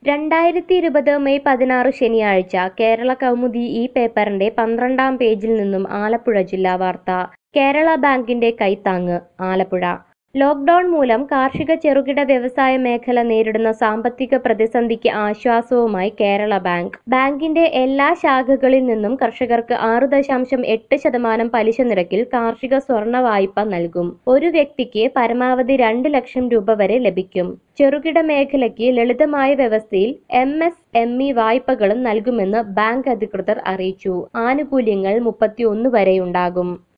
രണ്ടായിരത്തി ഇരുപത് മെയ് പതിനാറ് ശനിയാഴ്ച കേരള കൗമുദി ഈ പേപ്പറിന്റെ പന്ത്രണ്ടാം പേജിൽ നിന്നും ആലപ്പുഴ ജില്ലാ വാർത്ത കേരള ബാങ്കിന്റെ കൈത്താങ്ങ് ആലപ്പുഴ ലോക്ഡൌൺ മൂലം കാർഷിക ചെറുകിട വ്യവസായ മേഖല നേരിടുന്ന സാമ്പത്തിക പ്രതിസന്ധിക്ക് ആശ്വാസവുമായി കേരള ബാങ്ക് ബാങ്കിന്റെ എല്ലാ ശാഖകളിൽ നിന്നും കർഷകർക്ക് ആറ് ദശാംശം എട്ട് ശതമാനം പലിശ നിരക്കിൽ കാർഷിക സ്വർണ വായ്പ നൽകും ഒരു വ്യക്തിക്ക് പരമാവധി രണ്ട് ലക്ഷം രൂപ വരെ ലഭിക്കും ചെറുകിട മേഖലയ്ക്ക് ലളിതമായ വ്യവസ്ഥയിൽ എം എസ് എം ഇ വായ്പകളും നൽകുമെന്ന് ബാങ്ക് അധികൃതർ അറിയിച്ചു ആനുകൂല്യങ്ങൾ മുപ്പത്തിയൊന്ന് വരെയുണ്ടാകും